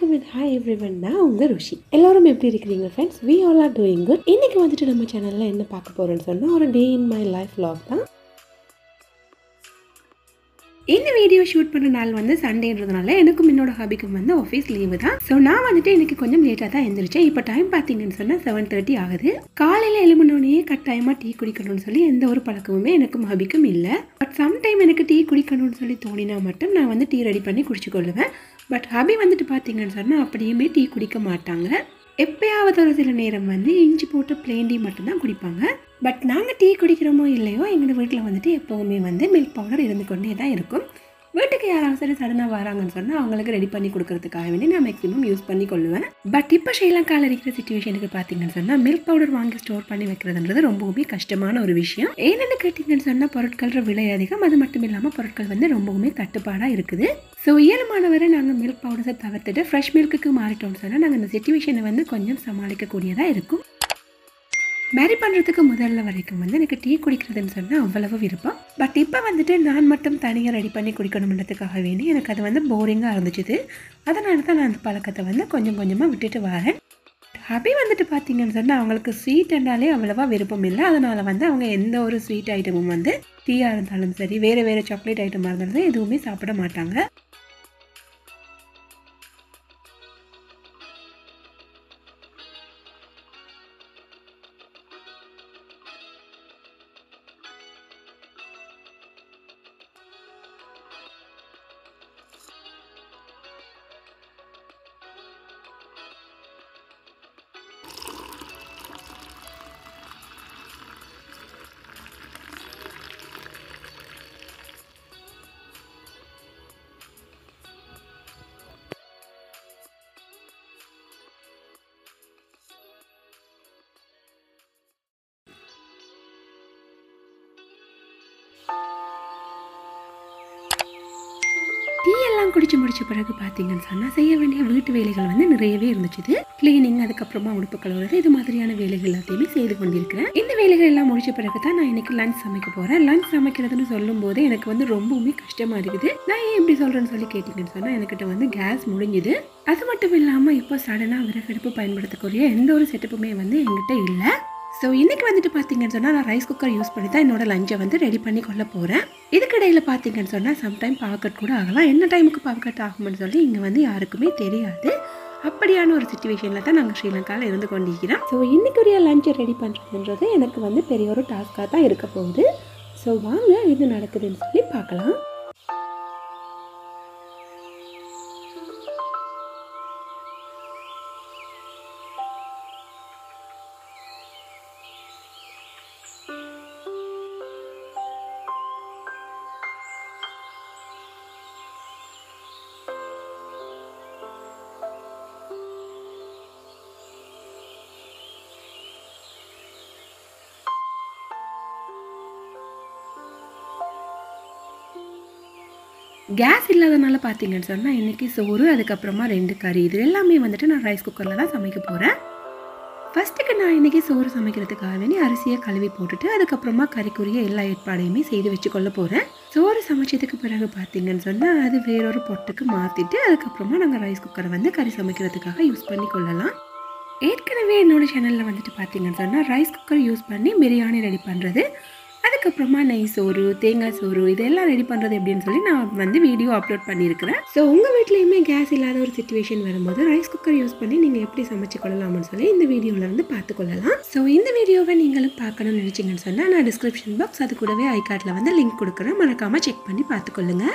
வணக்கம் and hi everyone நான் உங்கள் ருஷி எல்லாரும் எப்படி இருக்கிறீங்க friends we all are doing good இன்னைக்கு வந்துட்டு நம்ம சேனலில் என்ன பார்க்க போகிறோம்னு சொன்னால் ஒரு day in my life vlog தான் இந்த வீடியோ ஷூட் பண்ண நாள் வந்து சண்டேன்றதுனால எனக்கும் என்னோட ஹாபிக்கும் வந்து ஆஃபீஸ் லீவு தான் ஸோ நான் வந்துட்டு இன்னைக்கு கொஞ்சம் லேட்டாக தான் எழுந்திரிச்சேன் இப்போ டைம் பார்த்தீங்கன்னு சொன்னால் செவன் தேர்ட்டி ஆகுது காலையில் எழும்பினோடனே கட்டாயமாக டீ குடிக்கணும்னு சொல்லி எந்த ஒரு பழக்கமுமே எனக்கும் ஹாபிக்கும் இல்லை பட் சம்டைம் எனக்கு டீ குடிக்கணும்னு சொல்லி தோணினா மட்டும் நான் வந்து டீ ரெடி பண்ணி குடிச்சு கொள்ளுவேன் பட் ஹபி வந்துட்டு பார்த்தீங்கன்னு சொன்னால் அப்படியுமே டீ குடிக்க மாட்டாங்க எப்பயாவது ஒரு சில நேரம் வந்து இஞ்சி போட்டு பிளேன் டீ மட்டும்தான் குடிப்பாங்க பட் நாங்கள் டீ குடிக்கிறோமோ இல்லையோ எங்கள் வீட்டில் வந்துட்டு எப்போவுமே வந்து மில்க் பவுடர் இருந்து கொண்டே தான் இருக்கும் வீட்டுக்கு யாராவது சரி சடனாக வராங்கன்னு சொன்னால் அவங்களுக்கு ரெடி பண்ணி கொடுக்கறதுக்காக வேண்டி நான் மேக்ஸிமம் யூஸ் பண்ணி கொள்ளுவேன் பட் இப்போ ஸ்ரீலங்காவில் இருக்கிற சுச்சுவேஷனுக்கு பார்த்தீங்கன்னு சொன்னால் மில்க் பவுடர் வாங்கி ஸ்டோர் பண்ணி வைக்கிறதுன்றது ரொம்பவுமே கஷ்டமான ஒரு விஷயம் ஏன்னு கேட்டிங்கன்னு சொன்னால் பொருட்கள விலை அதிகம் அது மட்டும் இல்லாமல் பொருட்கள் வந்து ரொம்பவுமே தட்டுப்பாடாக இருக்குது ஸோ இயலுமானவரை நாங்கள் மில்க் பவுடர்ஸை தவிர்த்துட்டு ஃப்ரெஷ் மில்க்குக்கு மாறிட்டோம்னு சொன்னால் நாங்கள் இந்த சுச்சுவேஷனை வந்து கொஞ்சம் சமாளிக்கக்கூடியதாக இருக்கும் மேரி பண்ணுறதுக்கு முதல்ல வரைக்கும் வந்து எனக்கு டீ குடிக்கிறதுன்னு சொன்னால் அவ்வளவு விருப்பம் பட் இப்போ வந்துட்டு நான் மட்டும் தனியாக ரெடி பண்ணி குடிக்கணுன்றதுக்காக வேண்டி எனக்கு அது வந்து போரிங்காக இருந்துச்சுது அதனால தான் நான் அந்த பழக்கத்தை வந்து கொஞ்சம் கொஞ்சமாக விட்டுட்டு வரேன் ஹபி வந்துட்டு பார்த்தீங்கன்னு சொன்னால் அவங்களுக்கு ஸ்வீட் என்றாலே அவ்வளவா விருப்பம் இல்லை அதனால வந்து அவங்க எந்த ஒரு ஸ்வீட் ஐட்டமும் வந்து டீயாக இருந்தாலும் சரி வேறு வேறு சாக்லேட் ஐட்டமாக இருந்தாலும் சரி எதுவுமே சாப்பிட மாட்டாங்க டீ எல்லாம் குடிச்சு முடிச்ச பிறகு பார்த்தீங்கன்னு சொன்னால் செய்ய வேண்டிய வீட்டு வேலைகள் வந்து நிறையவே இருந்துச்சு கிளீனிங் அதுக்கப்புறமா உடுப்பு கழுவுறது இது மாதிரியான வேலைகள் எல்லாத்தையுமே செய்து கொண்டிருக்கிறேன் இந்த வேலைகள் எல்லாம் முடிச்ச பிறகு தான் நான் இன்னைக்கு லஞ்ச் சமைக்க போகிறேன் லஞ்ச் சமைக்கிறதுன்னு சொல்லும் போது எனக்கு வந்து ரொம்பவுமே கஷ்டமாக இருக்குது நான் ஏன் இப்படி சொல்கிறேன்னு சொல்லி கேட்டிங்கன்னு சொன்னால் எனக்கிட்ட வந்து கேஸ் முடிஞ்சுது அது மட்டும் இல்லாமல் இப்போ சடனாக விறகடுப்பு பயன்படுத்தக்கூடிய எந்த ஒரு செட்டப்புமே வந்து என்கிட்ட இல்லை ஸோ இன்னைக்கு வந்துட்டு பார்த்தீங்கன்னு சொன்னால் நான் ரைஸ் குக்கர் யூஸ் பண்ணி தான் என்னோட லஞ்சை வந்து ரெடி பண்ணி கொள்ள போகிறேன் இதுக்கிடையில் பார்த்தீங்கன்னு சொன்னால் சம்டைம் பாக்கெட் கூட ஆகலாம் என்ன டைமுக்கு பாக்கெட் ஆகும்னு சொல்லி இங்கே வந்து யாருக்குமே தெரியாது அப்படியான ஒரு சுச்சுவேஷனில் தான் நாங்கள் ஸ்ரீலங்காவில் இருந்து கொண்டிருக்கிறோம் ஸோ இன்னைக்குரிய லஞ்சை ரெடி பண்ணுறதுன்றது எனக்கு வந்து பெரிய ஒரு டாஸ்க்காக தான் இருக்க போகுது ஸோ வாங்க இது நடக்குதுன்னு சொல்லி பார்க்கலாம் கேஸ் இல்லாதனால பார்த்தீங்கன்னு சொன்னால் இன்றைக்கி சோறு அதுக்கப்புறமா ரெண்டு கறி இது எல்லாமே வந்துட்டு நான் ரைஸ் குக்கரில் தான் சமைக்க போகிறேன் ஃபஸ்ட்டுக்கு நான் இன்றைக்கி சோறு சமைக்கிறதுக்காக வேண்டி அரிசியை கழுவி போட்டுட்டு அதுக்கப்புறமா கறிக்குரிய எல்லா ஏற்பாடையுமே செய்து வச்சு கொள்ள போகிறேன் சோறு சமைச்சதுக்கு பிறகு பார்த்தீங்கன்னு சொன்னால் அது வேறொரு பொட்டுக்கு மாற்றிட்டு அதுக்கப்புறமா நாங்கள் ரைஸ் குக்கரை வந்து கறி சமைக்கிறதுக்காக யூஸ் பண்ணி கொள்ளலாம் ஏற்கனவே என்னோட சேனலில் வந்துட்டு பார்த்தீங்கன்னு சொன்னால் ரைஸ் குக்கர் யூஸ் பண்ணி பிரியாணி ரெடி பண்ணுறது அதுக்கப்புறமா நெய் சோறு தேங்காய் சோறு இதெல்லாம் ரெடி பண்ணுறது எப்படின்னு சொல்லி நான் வந்து வீடியோ அப்லோட் பண்ணியிருக்கிறேன் ஸோ உங்கள் வீட்லேயுமே கேஸ் இல்லாத ஒரு சுச்சுவேஷன் வரும்போது ரைஸ் குக்கர் யூஸ் பண்ணி நீங்கள் எப்படி சமைச்சு கொள்ளலாம்னு சொல்லி இந்த வீடியோவில் வந்து பார்த்துக்கொள்ளலாம் ஸோ இந்த வீடியோவை நீங்களும் பார்க்கணும்னு நினச்சிங்கன்னு சொன்னால் நான் டிஸ்கிரிப்ஷன் பாக்ஸ் அது கூடவே ஐகார்டில் வந்து லிங்க் கொடுக்குறேன் மறக்காமல் செக் பண்ணி பார்த்துக்கொள்ளுங்க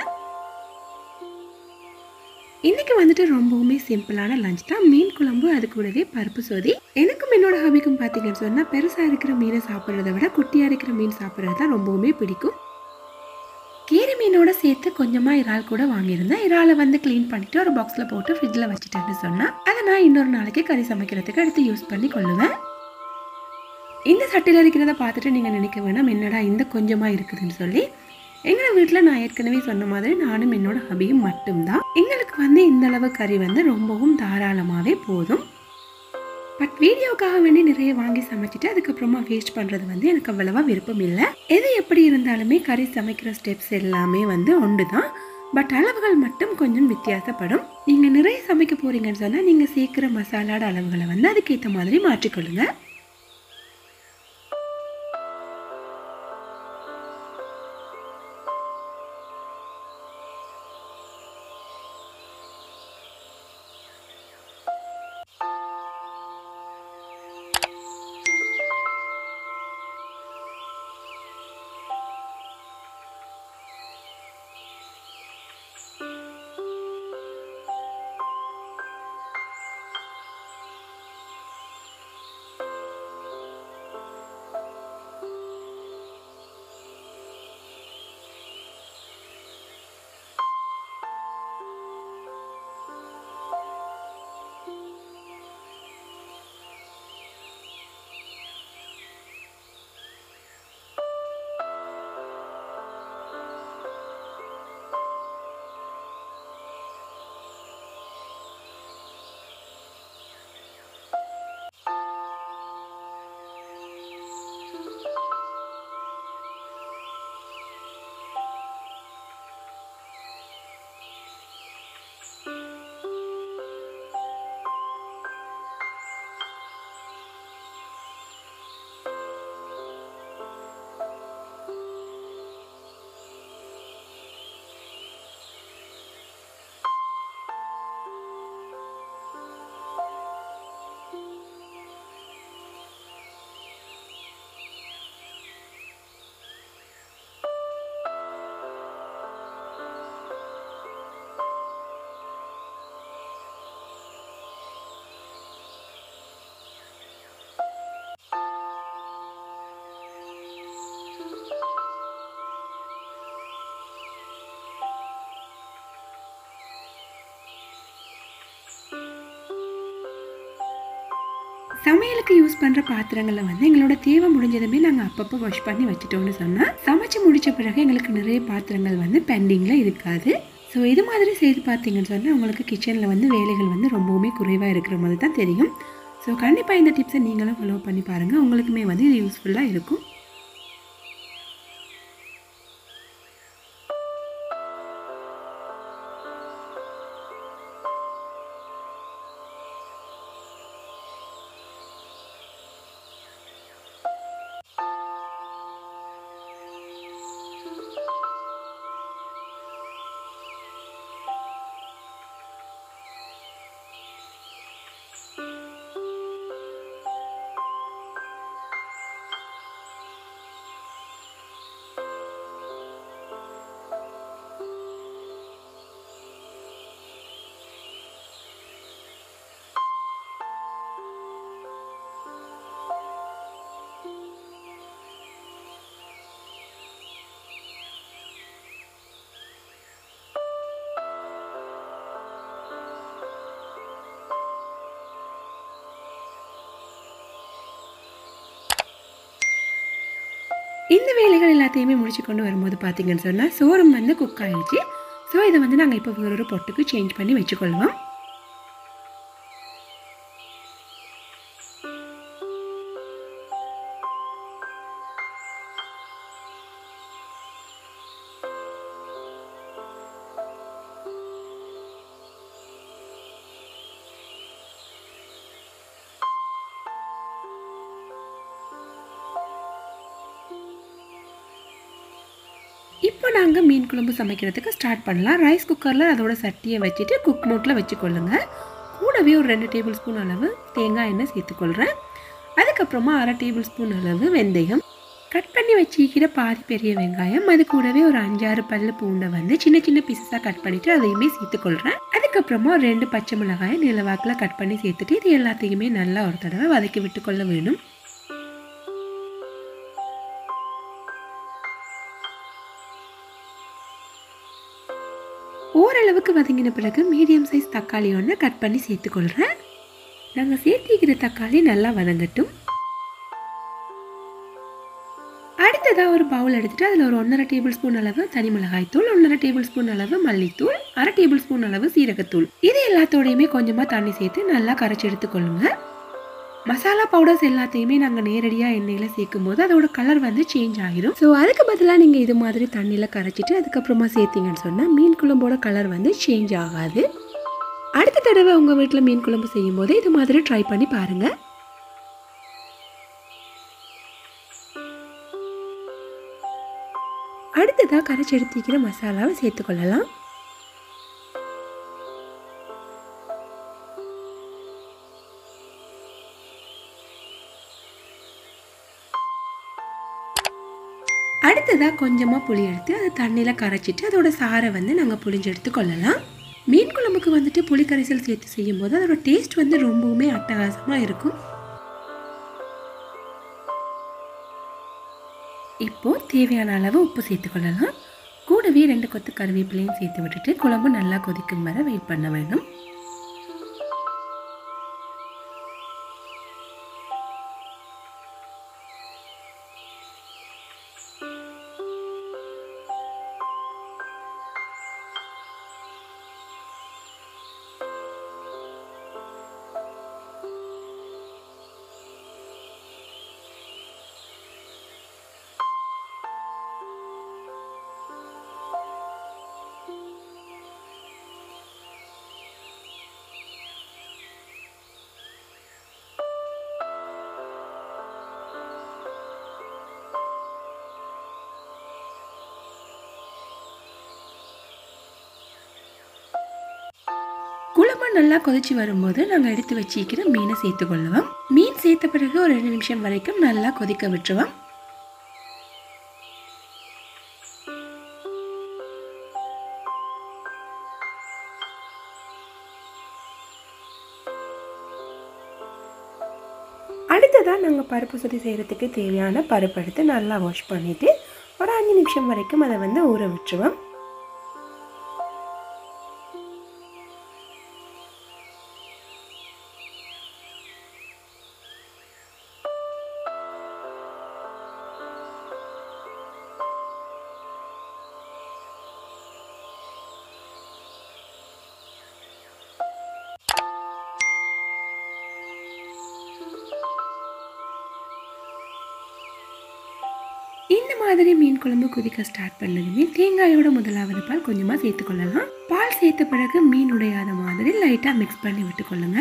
இன்னைக்கு வந்துட்டு ரொம்பவுமே சிம்பிளான லஞ்ச் தான் மீன் குழம்பு அது கூடவே பருப்பு சோதி எனக்கும் என்னோட ஹாபிக்கும் பார்த்தீங்கன்னு சொன்னால் பெருசாக இருக்கிற மீனை சாப்பிட்றத விட குட்டியாக இருக்கிற மீன் சாப்பிட்றது தான் ரொம்பவுமே பிடிக்கும் கீரை மீனோட சேர்த்து கொஞ்சமாக இறால் கூட வாங்கியிருந்தேன் இறாலை வந்து க்ளீன் பண்ணிட்டு ஒரு பாக்ஸில் போட்டு ஃப்ரிட்ஜில் வச்சுட்டேன்னு சொன்னால் அதை நான் இன்னொரு நாளைக்கு கறி சமைக்கிறதுக்கு எடுத்து யூஸ் பண்ணி கொள்ளுவேன் இந்த சட்டையில் இருக்கிறத பார்த்துட்டு நீங்கள் நினைக்க வேணாம் என்னடா இந்த கொஞ்சமாக இருக்குதுன்னு சொல்லி எங்கள் வீட்டில் நான் ஏற்கனவே சொன்ன மாதிரி நானும் என்னோட ஹபியும் மட்டும்தான் எங்களுக்கு வந்து இந்த அளவு கறி வந்து ரொம்பவும் தாராளமாகவே போதும் பட் வீடியோக்காக வேண்டி நிறைய வாங்கி சமைச்சிட்டு அதுக்கப்புறமா வேஸ்ட் பண்ணுறது வந்து எனக்கு அவ்வளவா விருப்பம் இல்லை எது எப்படி இருந்தாலுமே கறி சமைக்கிற ஸ்டெப்ஸ் எல்லாமே வந்து ஒன்று தான் பட் அளவுகள் மட்டும் கொஞ்சம் வித்தியாசப்படும் நீங்கள் நிறைய சமைக்க போகிறீங்கன்னு சொன்னால் நீங்கள் சேர்க்குற மசாலாட அளவுகளை வந்து அதுக்கேற்ற மாதிரி மாற்றிக்கொள்ளுங்க சமையலுக்கு யூஸ் பண்ணுற பாத்திரங்களை வந்து எங்களோட தேவை முடிஞ்சதுமே நாங்கள் அப்பப்போ வாஷ் பண்ணி வச்சுட்டோம்னு சொன்னால் சமைச்சு முடிச்ச பிறகு எங்களுக்கு நிறைய பாத்திரங்கள் வந்து பெண்டிங்கில் இருக்காது ஸோ இது மாதிரி செய்து பார்த்தீங்கன்னு சொன்னால் உங்களுக்கு கிச்சனில் வந்து வேலைகள் வந்து ரொம்பவுமே குறைவாக இருக்கிற மாதிரி தான் தெரியும் ஸோ கண்டிப்பாக இந்த டிப்ஸை நீங்களும் ஃபாலோ பண்ணி பாருங்கள் உங்களுக்குமே வந்து இது யூஸ்ஃபுல்லாக இருக்கும் இந்த வேலைகள் எல்லாத்தையுமே முடிச்சு கொண்டு வரும்போது பார்த்தீங்கன்னு சொன்னால் சோறும் வந்து குக் ஆயிடுச்சு ஸோ இதை வந்து நாங்கள் இப்போ வேறொரு பொட்டுக்கு சேஞ்ச் பண்ணி வச்சுக்கொள்வோம் இப்போ நாங்கள் மீன் குழம்பு சமைக்கிறதுக்கு ஸ்டார்ட் பண்ணலாம் ரைஸ் குக்கரில் அதோட சட்டியை வச்சுட்டு குக் மோட்டில் வச்சுக்கொள்ளுங்க கூடவே ஒரு ரெண்டு டேபிள் ஸ்பூன் அளவு தேங்காய் எண்ணெய் சேர்த்துக்கொள்கிறேன் அதுக்கப்புறமா அரை டேபிள் ஸ்பூன் அளவு வெந்தயம் கட் பண்ணி வச்சிக்கிற பாதி பெரிய வெங்காயம் அது கூடவே ஒரு அஞ்சாறு பல்லு பூண்டை வந்து சின்ன சின்ன பீசஸாக கட் பண்ணிவிட்டு அதையுமே சேர்த்துக்கொள்கிறேன் அதுக்கப்புறமா ஒரு ரெண்டு பச்சை மிளகாயை நிலவாக்கில் கட் பண்ணி சேர்த்துட்டு இது எல்லாத்தையுமே நல்லா ஒரு தடவை வதக்கி விட்டுக்கொள்ள வேணும் ஓரளவுக்கு வதங்கின பிறகு மீடியம் சைஸ் தக்காளி ஒன்று கட் பண்ணி சேர்த்துக்கொள்கிறேன் நாங்கள் சேர்த்திக்கிற தக்காளி நல்லா வதங்கட்டும் அடுத்ததாக ஒரு பவுல் எடுத்துட்டு அதில் ஒரு ஒன்றரை டேபிள் ஸ்பூன் அளவு தனி மிளகாய் தூள் ஒன்றரை டேபிள் ஸ்பூன் அளவு மல்லித்தூள் அரை டேபிள் ஸ்பூன் அளவு சீரகத்தூள் இது எல்லாத்தோடையுமே கொஞ்சமாக தண்ணி சேர்த்து நல்லா கரைச்சி எடுத்துக்கொள்ளுங்க மசாலா பவுடர்ஸ் எல்லாத்தையுமே நாங்கள் நேரடியாக எண்ணெயில் சேர்க்கும் போது அதோட கலர் வந்து சேஞ்ச் ஆகிரும் ஸோ அதுக்கு பதிலாக நீங்கள் இது மாதிரி தண்ணியில் கரைச்சிட்டு அதுக்கப்புறமா சேர்த்தீங்கன்னு சொன்னால் மீன் குழம்போட கலர் வந்து சேஞ்ச் ஆகாது அடுத்த தடவை உங்கள் வீட்டில் மீன் குழம்பு செய்யும் போது இது மாதிரி ட்ரை பண்ணி பாருங்கள் அடுத்ததாக கரைச்சி எடுத்துக்கிற மசாலாவை சேர்த்துக்கொள்ளலாம் அடுத்ததாக கொஞ்சமாக புளி எடுத்து அதை தண்ணியில் கரைச்சிட்டு அதோட சாரை வந்து நாங்கள் புளிஞ்சு எடுத்து கொள்ளலாம் மீன் குழம்புக்கு வந்துட்டு புளி கரைசல் சேர்த்து செய்யும் போது அதோட டேஸ்ட் வந்து ரொம்பவுமே அட்டகாசமாக இருக்கும் இப்போது தேவையான அளவு உப்பு சேர்த்துக்கொள்ளலாம் கூடவே ரெண்டு கொத்து கருவேப்பிலையும் சேர்த்து விட்டுட்டு குழம்பு நல்லா கொதிக்கும் வரை வெயிட் பண்ண வேண்டும் குழம்பு நல்லா கொதிச்சு வரும்போது நாங்கள் எடுத்து வச்சிக்கிற மீனை சேர்த்து கொள்ளுவோம் மீன் சேர்த்த பிறகு ஒரு ரெண்டு நிமிஷம் வரைக்கும் நல்லா கொதிக்க விட்டுருவோம் அடுத்ததாக நாங்கள் பருப்பு சுத்தி செய்கிறதுக்கு தேவையான பருப்பு எடுத்து நல்லா வாஷ் பண்ணிவிட்டு ஒரு அஞ்சு நிமிஷம் வரைக்கும் அதை வந்து ஊற விட்டுருவோம் இந்த மாதிரி மீன் குழம்பு கொதிக்க ஸ்டார்ட் பண்ணதுமே தேங்காயோட முதலாவது பால் கொஞ்சமாக சேர்த்துக்கொள்ளலாம் பால் சேர்த்த பிறகு மீன் உடையாத மாதிரி லைட்டாக மிக்ஸ் பண்ணி விட்டுக்கொள்ளுங்க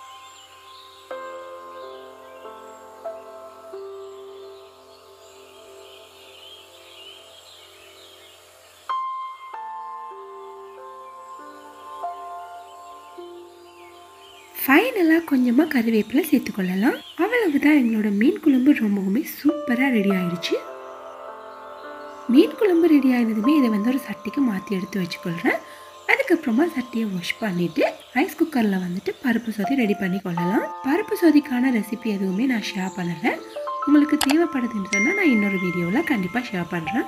ஃபைனலாக கொஞ்சமாக கருவேப்பிலை சேர்த்துக்கொள்ளலாம் அவ்வளவுதான் எங்களோட மீன் குழம்பு ரொம்பவுமே சூப்பராக ரெடி ஆயிடுச்சு மீன் குழம்பு ரெடி ஆனதுமே இதை வந்து ஒரு சட்டிக்கு மாற்றி எடுத்து வச்சுக்கொள்கிறேன் அதுக்கப்புறமா சட்டியை வாஷ் பண்ணிவிட்டு ரைஸ் குக்கரில் வந்துட்டு பருப்பு சொதி ரெடி பண்ணி கொள்ளலாம் பருப்பு சொதிக்கான ரெசிபி எதுவுமே நான் ஷேர் பண்ணலை உங்களுக்கு தேவைப்படுதுன்னு சொன்னால் நான் இன்னொரு வீடியோவில் கண்டிப்பாக ஷேர் பண்ணுறேன்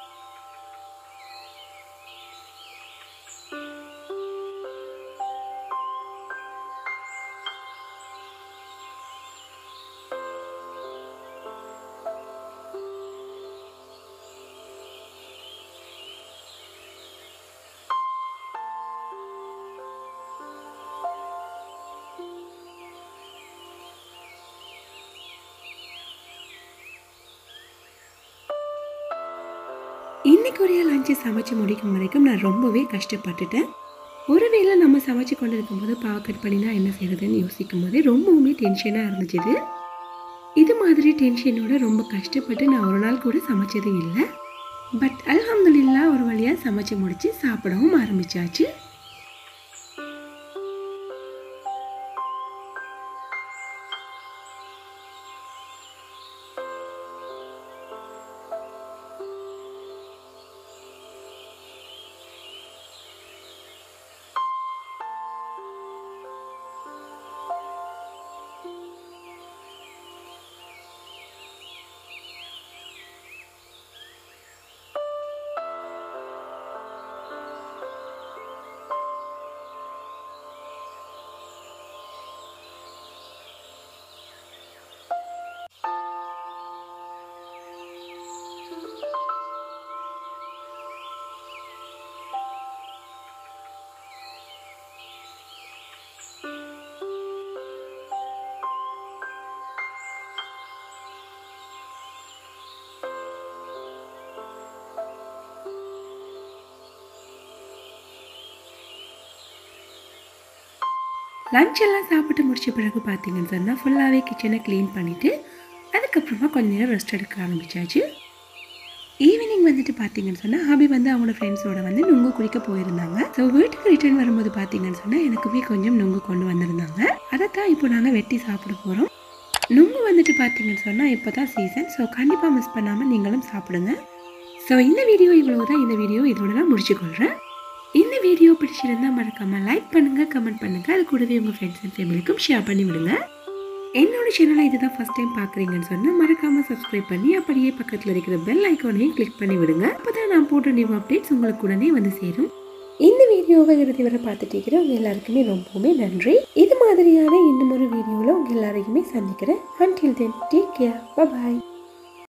இன்னைக்கு ஒரு லஞ்சு சமைச்சு முடிக்கும் வரைக்கும் நான் ரொம்பவே கஷ்டப்பட்டுட்டேன் ஒருவேளை நம்ம சமைச்சு கொண்டு இருக்கும்போது பாவ கட் பண்ணினா என்ன செய்யறதுன்னு யோசிக்கும் போதே ரொம்பவுமே டென்ஷனாக இருந்துச்சு இது. இது மாதிரி டென்ஷனோட ரொம்ப கஷ்டப்பட்டு நான் ஒரு நாள் கூட சமைச்சது இல்லை பட் அல்ஹம்துலில்லா ஒரு வழியாக சமைச்சு முடிச்சு சாப்பிடவும் ஆரம்பிச்சாச்சு லஞ்ச் எல்லாம் சாப்பிட்டு முடிச்ச பிறகு பார்த்தீங்கன்னு சொன்னால் ஃபுல்லாகவே கிச்சனை க்ளீன் பண்ணிவிட்டு அதுக்கப்புறமா கொஞ்ச நேரம் ரெஸ்ட் எடுக்க ஆரம்பிச்சாச்சு ஈவினிங் வந்துட்டு பார்த்தீங்கன்னு சொன்னால் ஹாபி வந்து அவங்களோட ஃப்ரெண்ட்ஸோட வந்து நுங்கு குடிக்க போயிருந்தாங்க ஸோ வீட்டுக்கு ரிட்டர்ன் வரும்போது பார்த்தீங்கன்னு சொன்னால் எனக்குமே கொஞ்சம் நுங்கு கொண்டு வந்திருந்தாங்க அதை தான் இப்போ நாங்கள் வெட்டி சாப்பிட போகிறோம் நுங்கு வந்துட்டு பார்த்தீங்கன்னு சொன்னால் இப்போ தான் சீசன் ஸோ கண்டிப்பாக மிஸ் பண்ணாமல் நீங்களும் சாப்பிடுங்க ஸோ இந்த வீடியோ இவ்வளோ தான் இந்த வீடியோ இதோட நான் முடிச்சுக்கொள்கிறேன் இந்த வீடியோ பிடிச்சிருந்தா மறக்காம லைக் பண்ணுங்க கமெண்ட் பண்ணுங்க அது கூடவே உங்கள் ஃப்ரெண்ட்ஸ் அண்ட் ஃபேமிலிக்கும் ஷேர் பண்ணி விடுங்க என்னோட சேனலை இதுதான் ஃபர்ஸ்ட் டைம் பார்க்குறீங்கன்னு சொன்னால் மறக்காம சப்ஸ்கிரைப் பண்ணி அப்படியே பக்கத்தில் இருக்கிற பெல் ஐக்கானையும் கிளிக் பண்ணி விடுங்க அப்பதான் நான் போட்ட நியூ அப்டேட்ஸ் உங்களுக்கு உடனே வந்து சேரும் இந்த வீடியோவை இறுதி வரை பார்த்துட்டு இருக்கிற உங்க எல்லாருக்குமே ரொம்பவுமே நன்றி இது மாதிரியான இன்னும் ஒரு வீடியோவில் உங்க எல்லாரையுமே சந்திக்கிறேன் until then take care bye